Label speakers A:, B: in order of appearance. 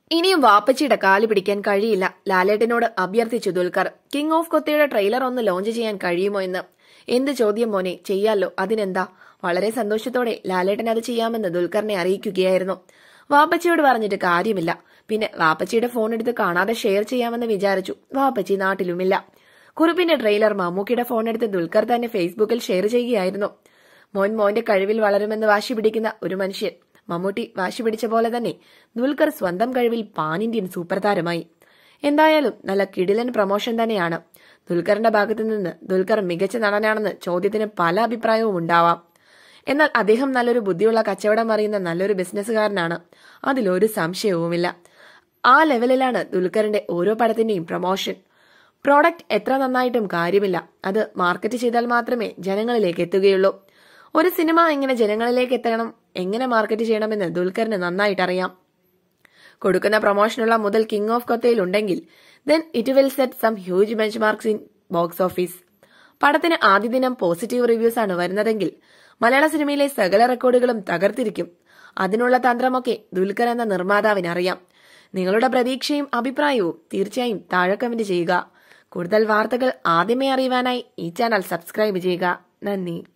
A: ഇനിയും വാപ്പച്ചിയുടെ കാല് പിടിക്കാൻ കഴിയില്ല ലാലേട്ടനോട് അഭ്യർത്ഥിച്ചു ദുൽഖർ കിങ് ഓഫ് കൊത്തയുടെ ട്രെയിലർ ഒന്ന് ലോഞ്ച് ചെയ്യാൻ കഴിയുമോ എന്ന് എന്ത് ചോദ്യം മോനെ ചെയ്യാലോ അതിനെന്താ വളരെ സന്തോഷത്തോടെ ലാലേട്ടൻ അത് ചെയ്യാമെന്ന് ദുൽഖറിനെ അറിയിക്കുകയായിരുന്നു വാപ്പച്ചിയോട് പറഞ്ഞിട്ട് കാര്യമില്ല പിന്നെ വാപ്പച്ചിയുടെ ഫോൺ എടുത്ത് കാണാതെ ഷെയർ ചെയ്യാമെന്ന് വിചാരിച്ചു വാപ്പച്ചി നാട്ടിലുമില്ല കുറിപ്പിന്റെ ട്രെയിലർ മമ്മൂക്കിയുടെ ഫോൺ എടുത്ത് ദുൽഖർ തന്നെ ഫേസ്ബുക്കിൽ ഷെയർ ചെയ്യുകയായിരുന്നു മോൻ മോന്റെ കഴിവിൽ വളരുമെന്ന് വാശി പിടിക്കുന്ന ഒരു മനുഷ്യൻ മമ്മൂട്ടി വാശി പിടിച്ച പോലെ തന്നെ ദുൽഖർ സ്വന്തം കഴിവിൽ പാൻ ഇന്ത്യൻ സൂപ്പർ താരമായി എന്തായാലും നല്ല കിടിലൻ പ്രൊമോഷൻ തന്നെയാണ് ദുൽഖറിന്റെ ഭാഗത്തു നിന്ന് ദുൽഖർ മികച്ച നടനാണെന്ന് ചോദ്യത്തിന് പല അഭിപ്രായവും ഉണ്ടാവാം എന്നാൽ അദ്ദേഹം നല്ലൊരു ബുദ്ധിയുള്ള കച്ചവടം അറിയുന്ന നല്ലൊരു ബിസിനസ്സുകാരനാണ് അതിലൊരു സംശയവുമില്ല ആ ലെവലിലാണ് ദുൽഖറിന്റെ ഓരോ പടത്തിന്റെയും പ്രൊമോഷൻ പ്രോഡക്റ്റ് എത്ര നന്നായിട്ടും കാര്യമില്ല അത് മാർക്കറ്റ് ചെയ്താൽ മാത്രമേ ജനങ്ങളിലേക്ക് എത്തുകയുള്ളൂ ഒരു സിനിമ എങ്ങനെ ജനങ്ങളിലേക്ക് എത്തണം എങ്ങനെ മാർക്കറ്റ് ചെയ്യണമെന്ന് ദുൽഖറിന് നന്നായിട്ട് അറിയാം കൊടുക്കുന്ന പ്രൊമോഷനുള്ള മുതൽ കിങ് ഓഫ് കൊത്തയിൽ ഉണ്ടെങ്കിൽ then it will set some huge benchmarks in box office പടത്തിന് ആദ്യ ദിനം പോസിറ്റീവ് റിവ്യൂസ് ആണ് വരുന്നതെങ്കിൽ മലയാള സിനിമയിലെ സകല റെക്കോർഡുകളും തകർത്തിരിക്കും അതിനുള്ള തന്ത്രമൊക്കെ ദുൽഖർ എന്ന നിർമ്മാതാവിനറിയാം നിങ്ങളുടെ പ്രതീക്ഷയും അഭിപ്രായവും തീർച്ചയായും താഴെ കമന്റ് ചെയ്യുക കൂടുതൽ വാർത്തകൾ ആദ്യമേ അറിയുവാനായി ഈ ചാനൽ സബ്സ്ക്രൈബ് ചെയ്യുക നന്ദി